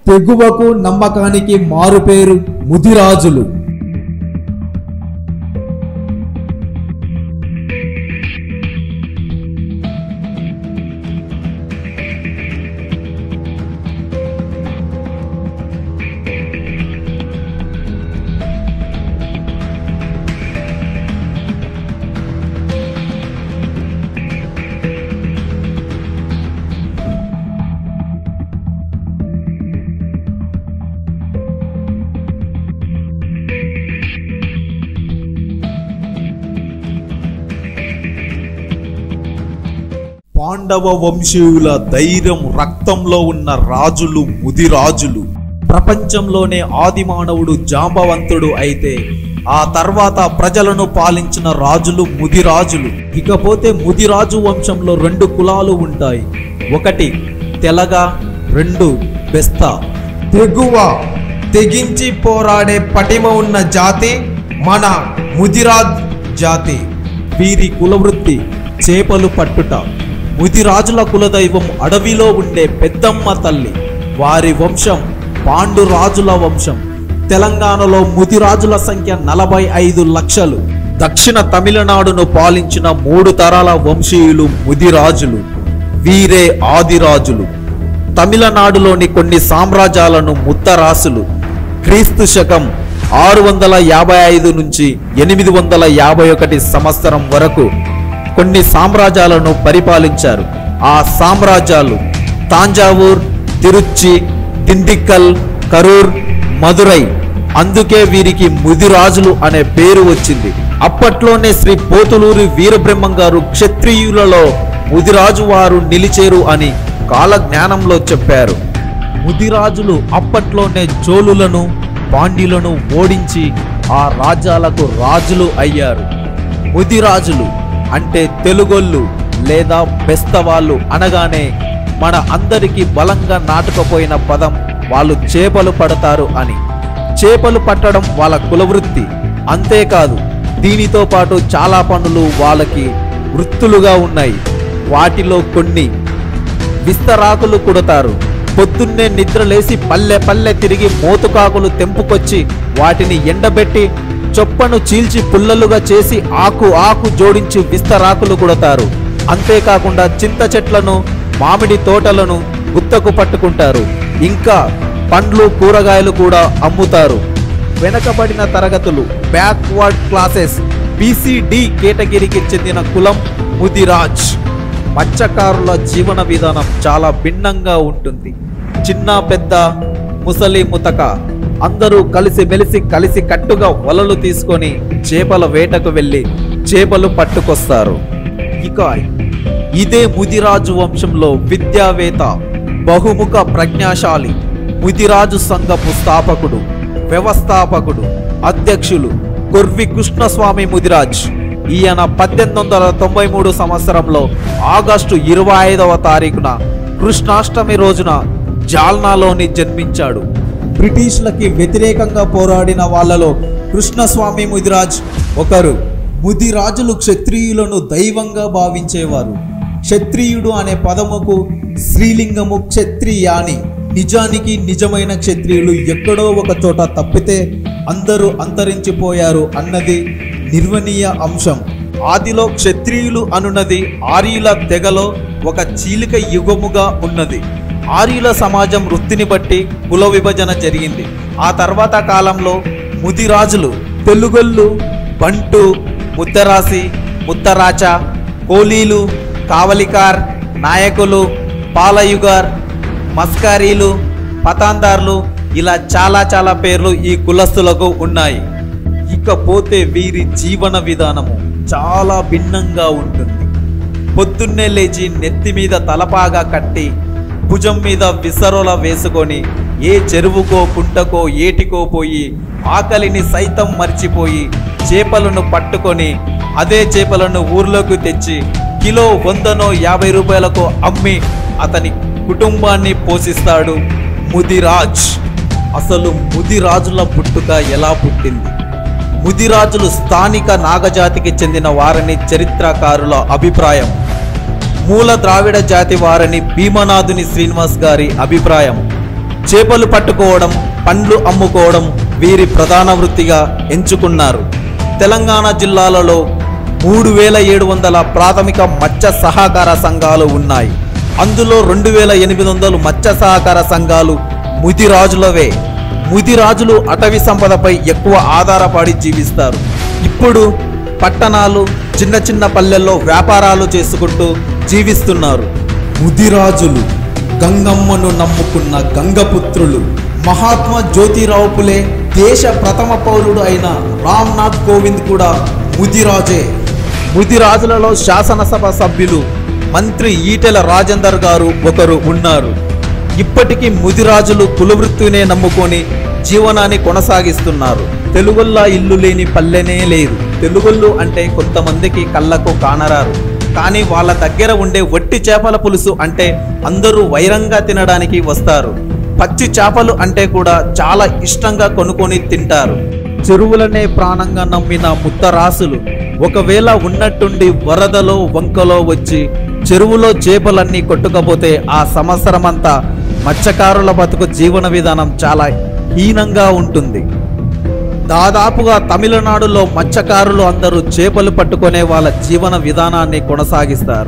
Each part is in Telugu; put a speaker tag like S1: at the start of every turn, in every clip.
S1: తెగువకు నమ్మకానికి మారుపేరు ముదిరాజులు
S2: పాండవ వంశీయుల ధైర్యం రక్తంలో ఉన్న రాజులు ముదిరాజులు ప్రపంచంలోనే ఆదిమానవుడు జాంబవంతుడు అయితే ఆ తర్వాత ప్రజలను పాలించిన రాజులు ముదిరాజులు ఇకపోతే ముదిరాజు వంశంలో రెండు కులాలు ఉంటాయి ఒకటి తెలగ రెండు బెస్తా
S3: తెగువ తెగించి పోరాడే పటిమ ఉన్న జాతి మన ముదిరాజ్ జాతి
S2: వీరి కులవృత్తి చేపలు పట్టుట ముదిరాజుల కులదైవం అడవిలో ఉండే పెద్దమ్మ తల్లి వారి వంశం పాండురాజుల వంశం తెలంగాణలో ముదిరాజుల సంఖ్య నలభై ఐదు లక్షలు దక్షిణ తమిళనాడును పాలించిన మూడు తరాల వంశీయులు ముదిరాజులు వీరే ఆదిరాజులు తమిళనాడులోని కొన్ని సామ్రాజ్యాలను ముత్తరాసులు క్రీస్తు శకం ఆరు వందల యాభై ఐదు నుంచి ఎనిమిది వందల యాభై ఒకటి సంవత్సరం వరకు కొన్ని సామ్రాజ్యాలను పరిపాలించారు ఆ సామ్రాజ్యాలు తాంజావూర్ తిరుచి దిండిక్కల్ కరూర్ మదురై అందుకే వీరికి ముదిరాజులు అనే పేరు వచ్చింది అప్పట్లోనే శ్రీ పోతులూరి వీరబ్రహ్మం గారు క్షత్రియులలో ముదిరాజు వారు నిలిచేరు అని కాలజ్ఞానంలో చెప్పారు ముదిరాజులు అప్పట్లోనే చోళులను పాండ్యులను ఓడించి ఆ రాజ్యాలకు రాజులు అయ్యారు ముదిరాజులు అంటే తెలుగొళ్ళు లేదా బెస్తవాళ్ళు అనగానే మన అందరికీ బలంగా నాటుకుపోయిన పదం వాళ్ళు చేపలు పడతారు అని చేపలు పట్టడం వాళ్ళ కులవృత్తి అంతేకాదు దీనితో పాటు చాలా పనులు వాళ్ళకి వృత్తులుగా ఉన్నాయి వాటిలో కొన్ని విస్తరాకులు కుడతారు పొద్దున్నే నిద్రలేసి పల్లె పల్లె తిరిగి మోతుకాకులు తెంపుకొచ్చి వాటిని ఎండబెట్టి చొప్పను చీల్చి పుల్లలుగా చేసి ఆకు ఆకు జోడించి విస్తరాకులు కుడతారు అంతేకాకుండా చింత చెట్లను మామిడి తోటలను గుత్తకు పట్టుకుంటారు ఇంకా పండ్లు కూరగాయలు కూడా అమ్ముతారు వెనకబడిన తరగతులు బ్యాక్వర్డ్ క్లాసెస్ బీసీడి కేటగిరీకి చెందిన కులం ముదిరాజ్ మత్స్యకారుల జీవన విధానం చాలా భిన్నంగా ఉంటుంది చిన్న పెద్ద ముసలి ముతక అందరూ కలిసి మెలిసి కలిసి కట్టుగా వలలు తీసుకొని చేపల వేటకు వెళ్ళి చేపలు పట్టుకొస్తారు ఇక ఇదే ముదిరాజు వంశంలో విద్యావేత్త బహుముఖ ప్రజ్ఞాశాలి ముదిరాజు సంఘపు స్థాపకుడు వ్యవస్థాపకుడు అధ్యక్షులు కొర్వి కృష్ణస్వామి ముదిరాజ్ ఈయన పద్దెనిమిది వందల తొంభై మూడు సంవత్సరంలో ఆగస్టు ఇరవై ఐదవ తారీఖున కృష్ణాష్టమి రోజున జాల్నాలోని జన్మించాడు బ్రిటిష్లకి వ్యతిరేకంగా పోరాడిన వాళ్ళలో కృష్ణస్వామి ముదిరాజ్ ఒకరు ముదిరాజులు క్షత్రియులను దైవంగా భావించేవారు క్షత్రియుడు అనే పదముకు శ్రీలింగము క్షత్రియాని నిజానికి నిజమైన క్షత్రియులు ఎక్కడో ఒక చోట తప్పితే అందరూ అంతరించిపోయారు అన్నది నిర్వనీయ అంశం ఆదిలో క్షత్రియులు అనున్నది ఆర్యుల తెగలో ఒక చీలిక యుగముగా ఉన్నది ఆర్యుల సమాజం వృత్తిని బట్టి కుల విభజన జరిగింది ఆ తర్వాత కాలంలో ముదిరాజులు తెలుగొల్లు బంటు ముద్దరాసి ముద్దరాచ కోలీలు కావలికార్ నాయకులు పాలయుగార్ మస్కారీలు పతాందార్లు ఇలా చాలా చాలా పేర్లు ఈ కులస్తులకు ఉన్నాయి ఇకపోతే వీరి జీవన విధానము చాలా భిన్నంగా ఉంటుంది పొద్దున్నే లేచి నెత్తి మీద తలపాగా కట్టి భుజం మీద విసరోల వేసుకొని ఏ చెరువుకో కుంటకో ఏటికో పోయి ఆకలిని సైతం మర్చిపోయి చేపలను పట్టుకొని అదే చేపలను ఊర్లోకి తెచ్చి కిలో వందనో యాభై రూపాయలకు అమ్మి అతని కుటుంబాన్ని పోషిస్తాడు ముదిరాజ్ అసలు ముదిరాజుల పుట్టుక ఎలా పుట్టింది ముదిరాజులు స్థానిక నాగజాతికి చెందిన వారని చరిత్రకారుల అభిప్రాయం మూల ద్రావిడ జాతి వారని భీమనాథుని శ్రీనివాస్ గారి అభిప్రాయం చేపలు పట్టుకోవడం పండ్లు అమ్ముకోవడం వీరి ప్రధాన వృత్తిగా ఎంచుకున్నారు తెలంగాణ జిల్లాలలో మూడు వేల ఏడు వందల ప్రాథమిక మత్స్య సహకార సంఘాలు ఉన్నాయి అందులో రెండు వేల ఎనిమిది వందలు మత్స్య సహకార సంఘాలు ముదిరాజులవే ముదిరాజులు అటవీ సంపదపై ఎక్కువ ఆధారపడి జీవిస్తారు ఇప్పుడు పట్టణాలు చిన్న చిన్న పల్లెల్లో వ్యాపారాలు చేసుకుంటూ జీవిస్తున్నారు
S1: ముదిరాజులు గంగమ్మను నమ్ముకున్న గంగపుత్రులు మహాత్మా జ్యోతిరావు పులే దేశ ప్రథమ పౌరుడు అయిన రామ్నాథ్ కోవింద్ కూడా ముదిరాజే
S2: ముదిరాజులలో శాసనసభ సభ్యులు మంత్రి ఈటెల రాజేందర్ గారు ఒకరు ఉన్నారు ఇప్పటికీ ముదిరాజులు కులవృత్తినే నమ్ముకొని జీవనాన్ని కొనసాగిస్తున్నారు తెలుగుల్లా ఇల్లు లేని పల్లెనే లేదు తెలుగుళ్ళు అంటే కొంతమందికి కళ్ళకు కానరారు కానీ వాళ్ళ దగ్గర ఉండే వట్టి చేపల పులుసు అంటే అందరూ వైరంగా తినడానికి వస్తారు పచ్చి చేపలు అంటే కూడా చాలా ఇష్టంగా కొనుక్కొని తింటారు చెరువులనే ప్రాణంగా నమ్మిన ముత్తరాసులు ఒకవేళ ఉన్నట్టుండి వరదలో వంకలో వచ్చి చెరువులో చేపలన్నీ కొట్టుకపోతే ఆ సంవత్సరమంతా మత్స్యకారుల బతుకు జీవన విధానం చాలా హీనంగా ఉంటుంది దాదాపుగా తమిళనాడులో మత్స్యకారులు అందరూ చేపలు పట్టుకునే వాళ్ళ జీవన విధానాన్ని కొనసాగిస్తారు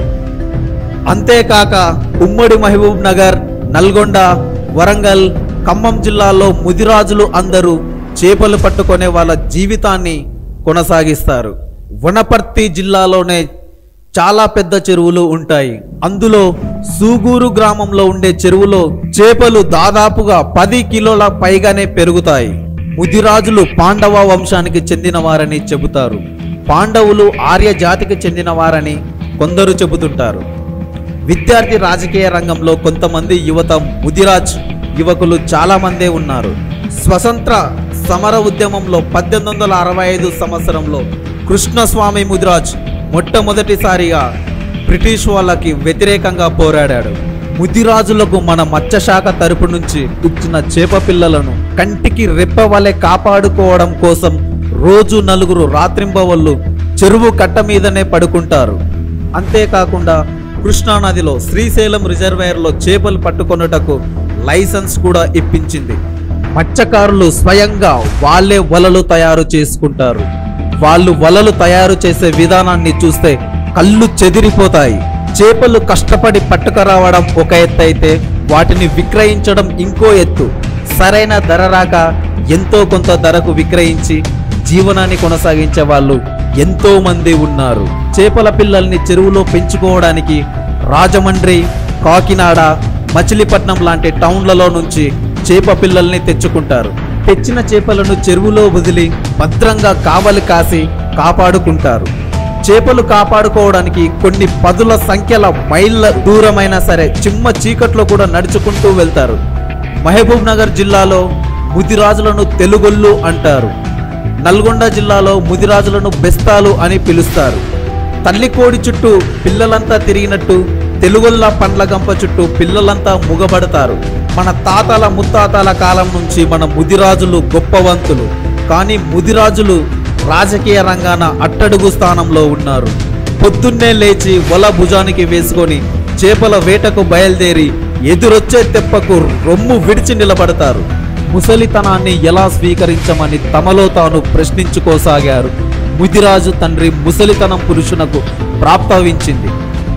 S2: అంతేకాక ఉమ్మడి మహబూబ్ నగర్ నల్గొండ వరంగల్ ఖమ్మం జిల్లాలో ముదిరాజులు అందరూ చేపలు పట్టుకునే వాళ్ళ జీవితాన్ని కొనసాగిస్తారు వనపర్తి జిల్లాలోనే చాలా పెద్ద చెరువులు ఉంటాయి అందులో సూగూరు గ్రామంలో ఉండే చెరువులో చేపలు దాదాపుగా పది కిలోల పైగానే పెరుగుతాయి ముదిరాజులు పాండవ వంశానికి చెందినవారని చెబుతారు పాండవులు ఆర్య జాతికి చెందినవారని కొందరు చెబుతుంటారు విద్యార్థి రాజకీయ రంగంలో కొంతమంది యువత ముదిరాజ్ యువకులు చాలా మందే ఉన్నారు స్వతంత్ర సమర ఉద్యమంలో పద్దెనిమిది వందల అరవై ఐదు సంవత్సరంలో కృష్ణస్వామి ముదిరాజ్ మొట్టమొదటిసారిగా బ్రిటిష్ వాళ్ళకి వ్యతిరేకంగా పోరాడాడు ముదిరాజులకు మన మత్స్యశాఖ తరపు నుంచి ఇచ్చిన చేప పిల్లలను కంటికి రెప్ప వలె కాపాడుకోవడం కోసం రోజు నలుగురు రాత్రింబవళ్ళు చెరువు కట్ట మీదనే పడుకుంటారు అంతేకాకుండా కృష్ణానదిలో శ్రీశైలం రిజర్వాయర్లో చేపలు పట్టుకొనుటకు లైసెన్స్ కూడా ఇప్పించింది మత్స్యకారులు స్వయంగా వాళ్ళే వలలు తయారు చేసుకుంటారు వాళ్ళు వలలు తయారు చేసే విధానాన్ని చూస్తే కళ్ళు చెదిరిపోతాయి చేపలు కష్టపడి పట్టుకురావడం ఒక ఎత్తు అయితే వాటిని విక్రయించడం ఇంకో ఎత్తు సరైన ధర రాక ఎంతో కొంత ధరకు విక్రయించి జీవనాన్ని కొనసాగించే వాళ్ళు ఎంతో మంది ఉన్నారు చేపల పిల్లల్ని చెరువులో పెంచుకోవడానికి రాజమండ్రి కాకినాడ మచిలీపట్నం లాంటి టౌన్లలో నుంచి చేప పిల్లల్ని తెచ్చుకుంటారు తెచ్చిన చేపలను చెరువులో వదిలి భద్రంగా కావలి కాసి కాపాడుకుంటారు చేపలు కాపాడుకోవడానికి కొన్ని పదుల సంఖ్యల మైళ్ళ దూరమైనా సరే చిమ్మ చీకట్లో కూడా నడుచుకుంటూ వెళ్తారు మహబూబ్ నగర్ జిల్లాలో ముదిరాజులను తెలుగొల్లు అంటారు నల్గొండ జిల్లాలో ముదిరాజులను బెస్తాలు అని పిలుస్తారు తల్లికోడి చుట్టూ పిల్లలంతా తిరిగినట్టు తెలుగొల్ల పండ్ల గంప చుట్టూ పిల్లలంతా ముగబడతారు మన తాతల ముత్తాతల కాలం నుంచి మన ముదిరాజులు గొప్పవంతులు కానీ ముదిరాజులు రాజకీయ రంగాన అట్టడుగు స్థానంలో ఉన్నారు పొద్దున్నే లేచి వల భుజానికి వేసుకొని చేపల వేటకు బయలుదేరి ఎదురొచ్చే తెప్పకు రొమ్ము విడిచి నిలబడతారు ముసలితనాన్ని ఎలా స్వీకరించమని తమలో తాను ప్రశ్నించుకోసాగారు ముదిరాజు తండ్రి ముసలితనం పురుషునకు ప్రాప్తవించింది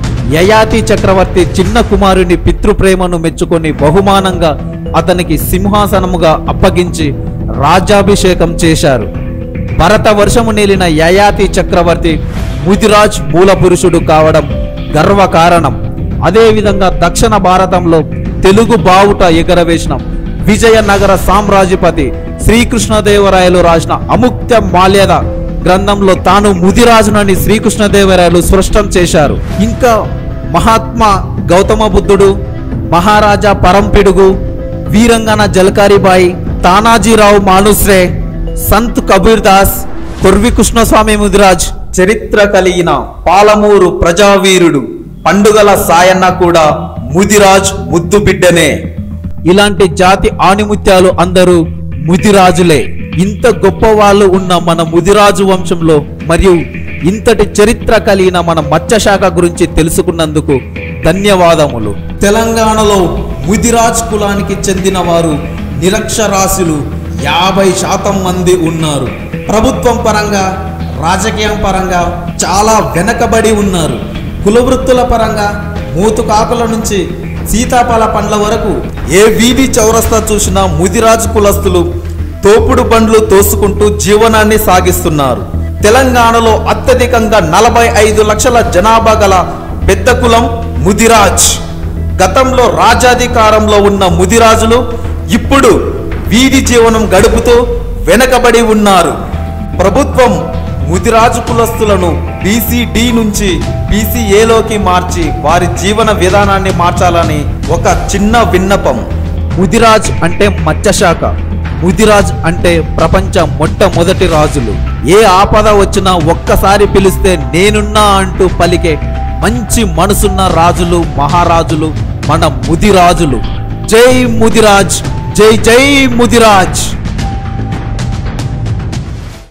S2: యయాతి చక్రవర్తి చిన్న కుమారుని పితృప్రేమను మెచ్చుకొని బహుమానంగా అతనికి సింహాసనముగా అప్పగించి రాజ్యాభిషేకం చేశారు భరత వర్షము నేలిన యయాతి చక్రవర్తి ముదిరాజ్ మూల పురుషుడు కావడం గర్వకారణం అదేవిధంగా దక్షిణ భారతంలో తెలుగు బావుట ఎగరవేసిన విజయనగర సామ్రాజ్యపతి శ్రీకృష్ణదేవరాయలు రాసిన అముక్త మాల్యద గ్రంథంలో తాను ముదిరాజునని శ్రీకృష్ణదేవరాయలు స్పష్టం చేశారు ఇంకా మహాత్మా గౌతమ బుద్ధుడు మహారాజా పరంపిడుగు వీరంగన జలకారిబాయి తానాజీరావు మానుశ్రే సంత్ కబీర్ దాస్ కొర్వి కృష్ణస్వామి ముదిరాజ్ చరిత్ర కలిగిన పాలమూరు ప్రజావీరుడు పండుగల సాయన్న కూడా ముదిరాజ్ ముద్దు బిడ్డనే ఇలాంటి జాతి ఆణిముత్యాలు అందరూ ముదిరాజులే ఇంత గొప్ప వాళ్ళు ఉన్న మన ముదిరాజు వంశంలో మరియు ఇంతటి చరిత్ర కలిగిన మన మత్స్యశాఖ గురించి తెలుసుకున్నందుకు ధన్యవాదములు
S1: తెలంగాణలో ముదిరాజ్ కులానికి చెందిన వారు నిరక్షరాస్యులు యాభై శాతం మంది ఉన్నారు ప్రభుత్వం పరంగా రాజకీయం పరంగా చాలా వెనకబడి ఉన్నారు కులవృత్తుల పరంగా మూతుకాకుల నుంచి సీతాఫల పండ్ల వరకు
S2: ఏ వీధి చౌరస్తా చూసినా ముదిరాజు కులస్తులు తోపుడు బండ్లు తోసుకుంటూ జీవనాన్ని సాగిస్తున్నారు తెలంగాణలో అత్యధికంగా నలభై ఐదు లక్షల జనాభా గల పెద్ద కులం ముదిరాజ్ గతంలో రాజాధికారంలో ఉన్న ముదిరాజులు ఇప్పుడు వీధి జీవనం గడుపుతూ వెనకబడి ఉన్నారు ప్రభుత్వం ముదిరాజు కులస్తులను బీసీడి నుంచి బీసీఏలోకి మార్చి వారి జీవన విధానాన్ని మార్చాలని ఒక చిన్న విన్నపం ముదిరాజ్ అంటే మత్స్యశాఖ ముదిరాజ్ అంటే ప్రపంచ మొట్టమొదటి రాజులు ఏ ఆపద వచ్చినా ఒక్కసారి పిలిస్తే నేనున్నా అంటూ పలికే మంచి మనసున్న రాజులు మహారాజులు మన ముదిరాజులు జై ముదిరాజ్ జై జై ముదిరాజ్